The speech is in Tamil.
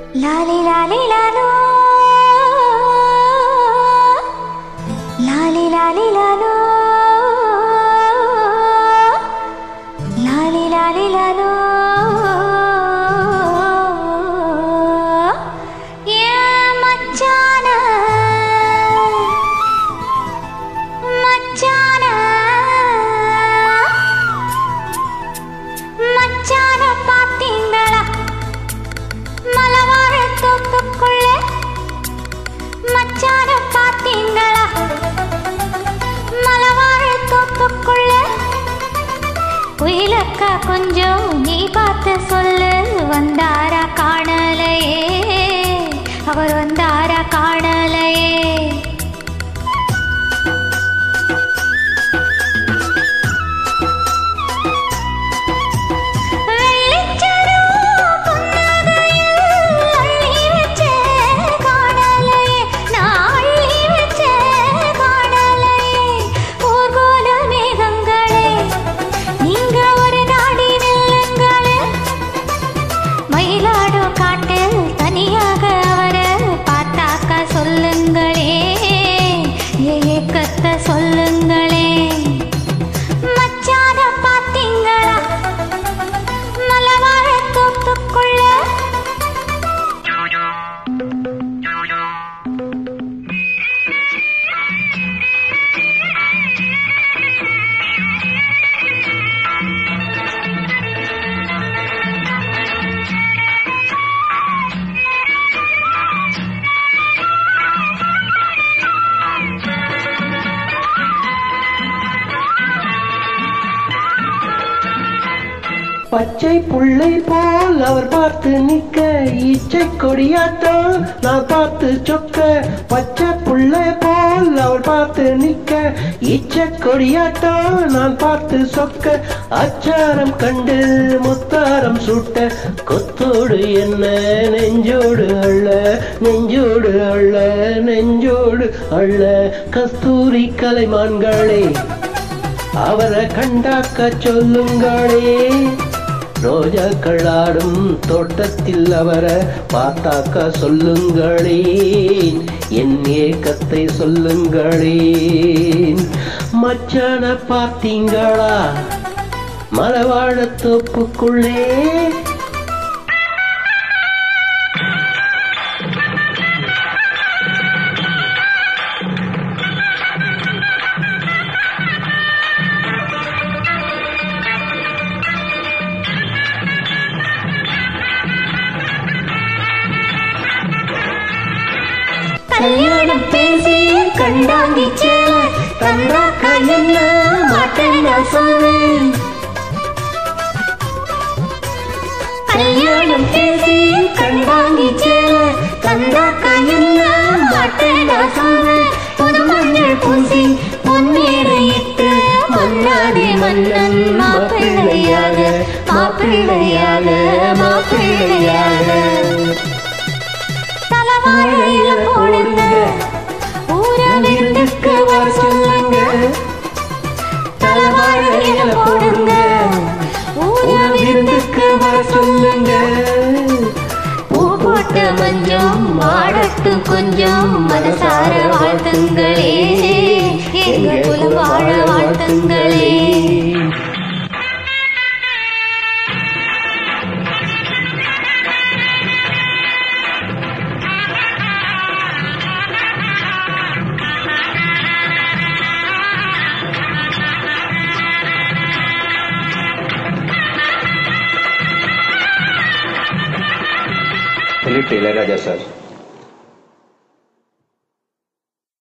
லாலி லாலி லாலோ லாலி லாலி லாலோ லாலி லாலி லாலோ ஏன் மச்சான மச்சான மச்சான பாத்தீங்களா மலவாழ தோப்புக்குள்ள மச்சான பாத்தீங்களா மலவாழ தோப்புக்குள்ள குயிலக்கா கொஞ்சம் நீ பார்த்து சொல்லு வந்தாரா காணலையே அவர் வந்தாரா காணலையே வெள்ளிச்சரம் பொன்னாகையில் அள்ளி வச்ச காணலையே, நான் அள்ளி வச்ச காணலையே. ஊர்கோல மேகங்களே, நீங்க ஒரு நாடி நில்லுங்களே. மயிலாடும் காட்டில் தனியாக அவரை பார்த்தாக்க சொல்லுங்களே ஏக்கத்தை சொல்லுங்களே மச்சான பாத்தீங்களா மலவாழ தோப்புக்குள்ள பச்சை புள்ளை போல் அவர் பார்த்து நிக்க இச்சை கொடியாட்டம் நான் பார்த்து சொக்க பச்சை புள்ளை போல் அவர் பார்த்து நிக்க இச்சை கொடியாட்டம் நான் பார்த்து சொக்க அச்சாரம் கண்டு முத்தாரம் சுட்ட கொத்தோடு என்ன நெஞ்சோடு அள்ள நெஞ்சோடு அள்ள நெஞ்சோடு அள்ள கஸ்தூரி கலைமான்களே அவரை கண்டாக்க சொல்லுங்களே ரோஜாக்கள் ஆடும் தோட்டத்தில் அவரை பார்த்தாக்க சொல்லுங்களே என் ஏக்கத்தை சொல்லுங்களே மச்சான பார்த்தீங்களா மலவாழ தோப்புக்குள்ளே கல்யாணம் பேசி கண்டாங்கி சேல தந்தாக்க என்ன மாட்டேன் சொல்வேன் கல்யாணம் பேசி கண்டாங்கி சேல தந்தாக்க என்ன மாட்டேன் சொல்வேன் புது மஞ்சள் பூசி பொன்னேறையிட்டு மன்னாதி மன்னன் மாப்பிள்ளையாக மாப்பிள்ளையாக மாப்பிள்ளையாக தலவாழையில போடுங்க ஊர விருந்துக்கு வர சொல்லுங்க தலவாழையில போடுங்க ஊர விருந்துக்கு வர சொல்லுங்க பூ போட்ட மஞ்சம் மாடட்டும் கொஞ்சம் மனசார வாழ்த்துங்களே எங்க குலம் வாழ வாழ்த்துங்களே Philip Taylor Raja sir.